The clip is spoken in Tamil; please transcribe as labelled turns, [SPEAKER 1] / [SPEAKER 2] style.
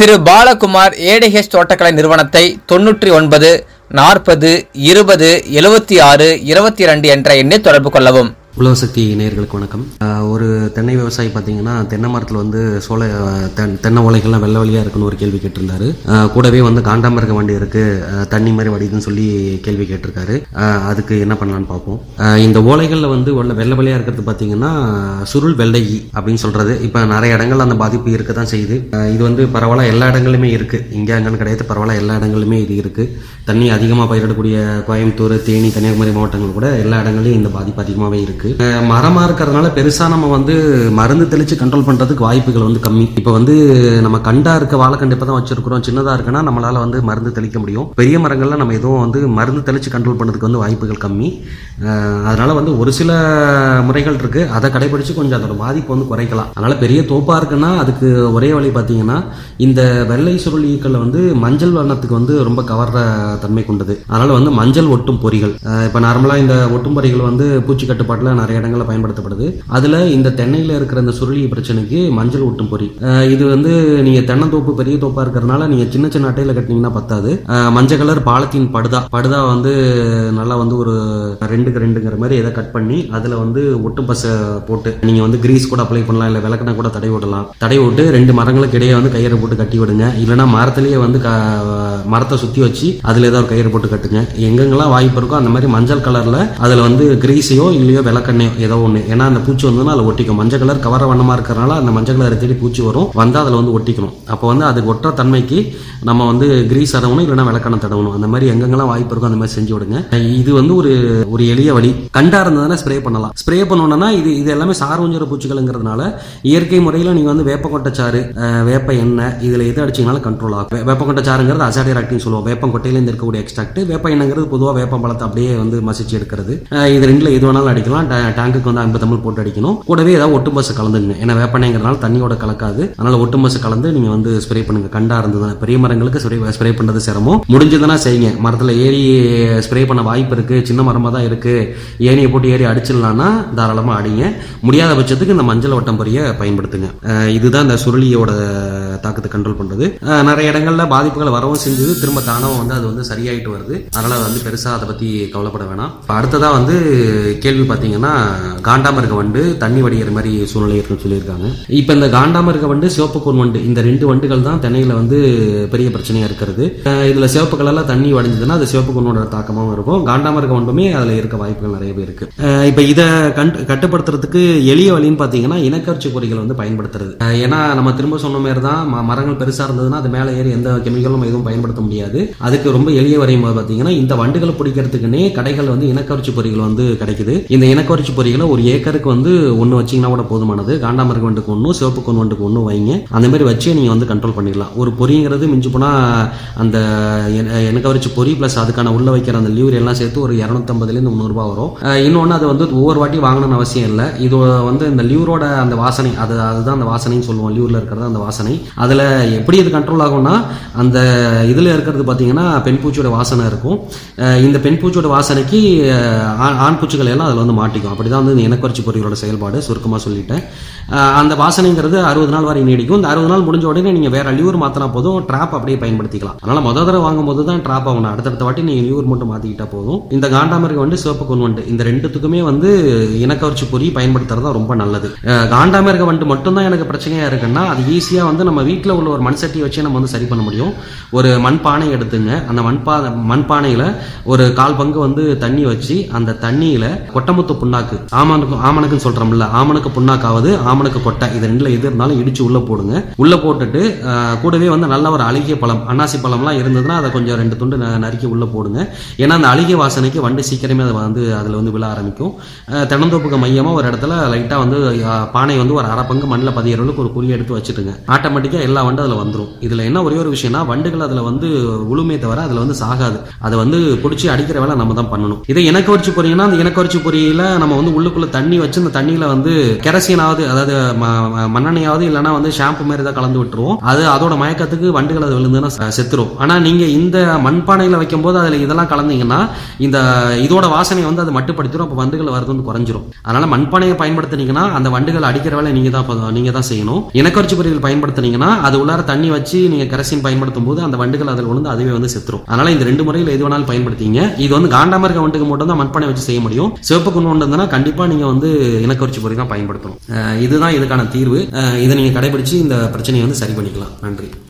[SPEAKER 1] திரு பாலகுமார் ஏடிஹெச் தோட்டக்கலை நிறுவனத்தை தொன்னூற்றி ஒன்பது நாற்பது இருபது எழுபத்தி ஆறு இருபத்தி ரெண்டு என்ற எண்ணில் தொடர்பு கொள்ளவும்
[SPEAKER 2] உழவசக்தி நேயர்களுக்கு வணக்கம் ஆஹ் ஒரு தென்னை விவசாயி பார்த்தீங்கன்னா தென்னை மரத்தில் வந்து சோலை ஆஹ் தென் தென்னை ஓலைகள்லாம் வெள்ளை வெளியாக இருக்குன்னு ஒரு கேள்வி கேட்டிருந்தாரு ஆஹ் கூடவே வந்து காண்டாமிருக வண்டி இருக்கு ஆஹ் தண்ணி மாதிரி வடிதுன்னு சொல்லி கேள்வி கேட்டிருக்காரு ஆஹ் அதுக்கு என்ன பண்ணலான்னு பார்ப்போம் ஆஹ் இந்த ஓலைகளில் வந்து உள்ள வெள்ளை வெளியாக இருக்கிறது பார்த்தீங்கன்னா சுருள் வெள்ளையி அப்படின்னு சொல்றது இப்போ நிறைய இடங்கள்ல அந்த பாதிப்பு இருக்க தான் செய்யுது ஆஹ் இது வந்து பரவாயில்ல எல்லா இடங்களுமே இருக்கு இங்கே அங்கன்னு கிடையாது பரவாயில்ல எல்லா இடங்களுமே இது இருக்கு தண்ணி அதிகமாக பயிரிடக்கூடிய கோயம்புத்தூர் தேனி கன்னியாகுமரி மாவட்டங்கள் கூட எல்லா இடங்களையும் இந்த பாதிப்பு அதிகமாகவே இருக்கு அஹ் மரமா இருக்கிறதுனால பெருசா நம்ம வந்து மருந்து தெளிச்சு கண்ட்ரோல் பண்றதுக்கு வாய்ப்புகள் வந்து கம்மி இப்போ வந்து நம்ம கண்டா இருக்க வாழைக்கண்டு இப்போ தான் வச்சிருக்கிறோம் சின்னதா இருக்குன்னா நம்மளால வந்து மருந்து தெளிக்க முடியும் பெரிய மரங்கள்ல நம்ம எதுவும் வந்து மருந்து தெளிச்சு கண்ட்ரோல் பண்றதுக்கு வந்து வாய்ப்புகள் கம்மி அஹ் அதனால வந்து ஒரு சில முறைகள் இருக்கு அதை கடைபிடிச்சு கொஞ்சம் அதோட பாதிப்பு வந்து குறைக்கலாம் அதனால பெரிய தோப்பா இருக்குன்னா அதுக்கு ஒரே வழி பார்த்தீங்கன்னா இந்த வெள்ளை சுருள் ஈக்கள் வந்து மஞ்சள் வண்ணத்துக்கு வந்து ரொம்ப கவர்ற தன்மை கொண்டது அதனால வந்து மஞ்சள் ஒட்டும் பொறிகள் அஹ் இப்ப நார்மலா இந்த ஒட்டும் பொறிகள் வந்து பூச்சி கட்டுப்பாட்டுல நிறைய இடங்கள்ல பயன்படுத்தப்படுது அதுல இந்த தென்னையில இருக்கிற இந்த சுருளி பிரச்சனைக்கு மஞ்சள் ஒட்டும் பொறி அஹ் இது வந்து நீங்க தென்னந்தோப்பு பெரிய தோப்பா இருக்கிறதுனால நீங்க சின்ன சின்ன அட்டையில கட்டினீங்கன்னா பத்தாது அஹ் மஞ்சள் கலர் பாலத்தீன் படுதா படுதா வந்து நல்லா வந்து ஒரு ரெண்டுக்கு ரெண்டுங்கிற மாதிரி எதை கட் பண்ணி அதுல வந்து ஒட்டு பசை போட்டு நீங்க வந்து கிரீஸ் கூட அப்ளை பண்ணலாம் இல்ல விளக்கணை கூட தடை விடலாம் தடை விட்டு ரெண்டு மரங்களுக்கு இடையே வந்து கயிறு போட்டு கட்டி விடுங்க இல்லைன்னா மரத்திலேயே வந்து க- மரத்தை சுத்தி வச்சு அதுல ஏதாவது ஒரு கயிறு போட்டு கட்டுங்க எங்கெங்கெல்லாம் வாய்ப்பு இருக்கோ அந்த மாதிரி மஞ்சள் கலர்ல அதுல வந்து கிரீஸையோ இல்லையோ விளக்கெண்ணையோ ஏதோ ஒண்ணு ஏன்னா அந்த பூச்சி வந்ததுன்னா அதுல ஒட்டிக்கும் மஞ்சள் கலர் கவர வண்ணமா இருக்கிறனால அந்த மஞ்சள் கலரை தேடி பூச்சி வரும் வந்தா அதுல வந்து ஒட்டிக்கணும் அப்போ வந்து அதுக்கு ஒட்டுற தன்மைக்கு நம்ம வந்து கிரீஸ் தடவணும் இல்லைன்னா விளக்கெண்ணெய் தடவணும் அந்த மாதிரி எங்கெங்கெல்லாம் வாய்ப்பு இருக்கோ அந்த மாதிரி செஞ்சு விடுங்க இது வந்து ஒரு ஒரு எளிய வழி கண்டா இருந்ததுன்னா ஸ்ப்ரே பண்ணலாம் ஸ்ப்ரே பண்ணணும்னா இது இது எல்லாமே சார்வஞ்சுர பூச்சிகள்ங்கிறதுனால இயற்கை முறையில் நீங்க வந்து வேப்பங்கொட்டைச்சாறு அஹ், வேப்ப எண்ணெய் இதுல எது அடிச்சீங்கனாலும் கண்ட்ரோல் ஆகும் வே- வேப்பங்கொட்டைச்சாறுங்கிறது அசாடியர் ஆக்டின்னு சொல்லுவோம் வேப்பங்கொட்டையிலேருந்து இருக்கக்கூடிய எக்ஸ்ட்ராக்ட் வேப்ப எண்ணெய்ங்கிறது பொதுவாக வேப்பம் பழத்தை அப்படியே வந்து மசிச்சு எடுக்கிறது அஹ், இது ரெண்டுல எது வேணாலும் அடிக்கலாம் டே- டேங்குக்கு வந்து ஐம்பது தமிழ் போட்டு அடிக்கணும் கூடவே ஏதாவது ஒட்டு பஸ் கலந்துங்க ஏன்னா வேப்பெண்ணெய்ங்கிறதுனால தண்ணியோட கலக்காது அதனால ஒட்டு பஸ் கலந்து நீங்க வந்து ஸ்ப்ரே பண்ணுங்க கண்டா இருந்ததுன்னா பெரிய மரங்களுக்கு ஸ்ப்ரே ஸ்ப்ரே பண்றது சிரமம் முடிஞ்சதுன்னா செய்யுங்க மரத்துல ஏறி ஸ்ப்ரே பண்ண வாய்ப்பு இருக்கு சின்ன மரமா தான் இருக்கு ஏணியை போட்டு ஏறி அடிச்சிடலாம்னா தாராளமா அடிங்க முடியாத பட்சத்துக்கு இந்த மஞ்சள் வட்டம் பொரிய பயன்படுத்துங்க அஹ் இதுதான் இந்த சுருளியோட தாக்கத்தை கண்ட்ரோல் பண்றது அஹ் நிறைய இடங்கள்ல பாதிப்புகள் வரவும் செஞ்சது திரும்ப தானவும் வந்து அது வந்து சரியாயிட்டு வருது அதனால வந்து பெருசா அதை பத்தி கவலைப்பட வேணாம் இப்ப அடுத்ததா வந்து கேள்வி பாத்தீங்கன்னா காண்டாமிருக வண்டு தண்ணி வடிகிற மாதிரி சூழ்நிலை இருக்குன்னு சொல்லியிருக்காங்க இப்ப இந்த காண்டாமிருக வண்டு சிவப்பு கோன் வண்டு இந்த ரெண்டு வண்டுகள் தான் தென்னையில வந்து பெரிய பிரச்சனையா இருக்கிறது அஹ் இதுல சிவப்பு கலர்ல தண்ணி வடிஞ்சதுன்னா அது சிவப்பு கொண்டோட தாக்கமாகவும் இருக்கும் காண்டாமிருக வண்டுமே அதுல இருக்க வாய்ப்புகள் நிறையவே இருக்கு அஹ் இப்ப இதை கண்டு கட்டுப்படுத்துறதுக்கு எளிய வழின்னு பாத்தீங்கன்னா இனக்கவர்ச்சி பொறிகள் வந்து பயன்படுத்துறது அஹ் ஏன்னா நம்ம திரும்ப சொன்ன மாதிரி தான் ம- மரங்கள் பெருசா இருந்ததுன்னா அது மேலே ஏறி எந்த கெமிக்கலும் எதுவும் பயன்படுத்த முடியாது அதுக்கு ரொம்ப எளிய வரையும் போது பாத்தீங்கன்னா இந்த வண்டுகளை பிடிக்கிறதுக்குன்னே கடைகள் வந்து இனக்கவர்ச்சி பொறிகள் வந்து கிடைக்குது இந்த இனக்கவர்ச்சி பொறிகளை ஒரு ஏக்கருக்கு வந்து ஒன்று வச்சீங்கன்னா கூட போதுமானது காண்டாமிருக வண்டுக்கு ஒன்றும் சிவப்பு கொன் வண்டுக்கு ஒன்றும் வைங்க அந்த மாதிரி வச்சே நீங்க வந்து கண்ட்ரோல் பண்ணிடலாம் ஒரு பொறிங்கிறது மிஞ்சி போனா அந்த இனக்கவர்ச்சி பொறி பிளஸ் அதுக்கான உள்ள வைக்கிற அந்த லியூர் எல்லாம் சேர்த்து ஒரு இரநூத்தம்பதுலேருந்து முந்நூறுபா வரும் அஹ் இன்னொன்னு அது வந்து ஒவ்வொரு வாட்டி வாங்கணும்னு அவசியம் இல்லை இது வந்து இந்த லியூரோட அந்த வாசனை அது அதுதான் அந்த வாசனைன்னு சொல்லுவோம் லியூர்ல இருக்கிறது அந்த வாசனை அதுல எப்படி இது கண்ட்ரோல் ஆகும்னா அந்த இதுல இருக்கிறது பாத்தீங்கன்னா பெண் பூச்சியோட வாசனை இருக்கும் அஹ் இந்த பெண் பூச்சியோட வாசனைக்கு அஹ் ஆண் ஆண் பூச்சிகள் எல்லாம் அதுல வந்து மாட்டிக்கும் அப்படிதான் வந்து இந்த இனக்குறைச்சி பொறிகளோட செயல்பாடு சுருக்கமா சொல்லிட்டேன் அஹ் அந்த வாசனைங்கிறது அறுபது நாள் வரை நீடிக்கும் இந்த அறுபது நாள் முடிஞ்ச உடனே நீங்க வேற லியூர் மாத்தினா போதும் ட்ராப் அப்படியே பயன்படுத்திக்கலாம் அதனால முத தடவை வாங்கும் போது தான் ட்ராப் ஆகணும் அடுத்தடுத்த வாட்டி நீங்க லியூர் மட்டும் மாத்திக்கிட்டா போதும் இந்த காண்டாமிருக வந்து சிவப்பு கொன் வண்டு இந்த ரெண்டுத்துக்குமே வந்து இனக்கவர்ச்சி பொறி பயன்படுத்துறது தான் ரொம்ப நல்லது அஹ் காண்டாமிருக வண்டு மட்டும்தான் எனக்கு பிரச்சனையா இருக்குன்னா அது ஈஸியா வந்து நம்ம வீட்டில் உள்ள ஒரு மண் சட்டியை வச்சு நம்ம வந்து சரி பண்ண முடியும் ஒரு மண்பானை எடுத்துங்க அந்த மண்பா மண்பானையில ஒரு கால் பங்கு வந்து தண்ணி வச்சு அந்த தண்ணியில கொட்டமுத்து புண்ணாக்கு ஆமனுக்கு ஆமனுக்குன்னு சொல்றோம்ல ஆமனுக்கு புண்ணாக்காவது ஆமனுக்கு கொட்டை இது ரெண்டுல எது இருந்தாலும் இடிச்சு உள்ள போடுங்க உள்ள போட்டுட்டு அஹ், கூடவே வந்து நல்ல ஒரு அழுகிய பழம் அன்னாசி பழம்லாம் இருந்ததுன்னா அதை கொஞ்சம் ரெண்டு துண்டு ந- நறுக்கி உள்ள போடுங்க ஏன்னா அந்த அழுகிய வாசனைக்கு வண்டு சீக்கிரமே அதை வந்து அதுல வந்து விழ ஆரம்பிக்கும் அஹ், தென்னந்தோப்புக்கு மையமா ஒரு இடத்துல லைட்டா வந்து அஹ், பானை வந்து ஒரு அரை பங்கு மண்ணில் பதிகிற அளவுக்கு ஒரு குழி எடுத்து வச்சுட்டுங்க ஆட்டோமேட்டிக்கா எல்லா வண்டு அதுல வந்துரும் இதுல என்ன ஒரே ஒரு விஷயம்னா வண்டுகள் அதுல வந்து உளுமே தவிர அதுல வந்து சாகாது அதை வந்து பிடிச்சி அடிக்கிற வேலை நம்ம தான் பண்ணணும் இதை இனக்கவர்ச்சி பொறிங்கன்னா அந்த இனக்கவர்ச்சி பொறியில நம்ம வந்து உள்ளுக்குள்ள தண்ணி வச்சு அந்த தண்ணியில வந்து கெரசீனாவது அதாவது அதாவது ம- ம- மண்ணெண்ணெயாவது இல்லைன்னா வந்து ஷாம்பு மாதிரி தான் கலந்து விட்டுருவோம் அது அதோட மயக்கத்துக்கு வண்டுகள் அது விழுந்துன்னா செ- செத்துரும் ஆனா நீங்க இந்த மண்பானையில வைக்கும்போது அதுல இதெல்லாம் கலந்தீங்கன்னா இந்த இதோட வாசனை வந்து அது மட்டுப்படுத்திடும் அப்போ வண்டுகள் வரது வந்து குறைஞ்சிரும் அதனால மண்பானையை பயன்படுத்துனீங்கன்னா அந்த வண்டுகள் அடிக்கிற வேலை நீங்க தான் ப- நீங்க தான் செய்யணும் இனக்கரிச்சி பொறிகள் பயன்படுத்துனீங்கன்னா அது உள்ளார தண்ணி வச்சு நீங்க கரசின் பயன்படுத்தும் போது அந்த வண்டுகள் அதில் விழுந்து அதுவே வந்து செத்துரும் அதனால இந்த ரெண்டு முறையில் எது வேணாலும் பயன்படுத்திங்க இது வந்து காண்டாம இருக்க வண்டுக்கு மட்டும் தான் மண்பானை வச்சு செய்ய முடியும் சிவப்பு குண்டு இருந்ததுன்னா கண்டிப்பா நீங்க வந்து இனக்கரிச்சி பொறி தான் பயன்படுத்தணும் அஹ் இதுதான் இதுக்கான தீர்வு அஹ் இதை நீங்க கடைபிடிச்சு இந்த பிரச்சனையை வந்து சரி பண்ணிக்கலாம் நன்றி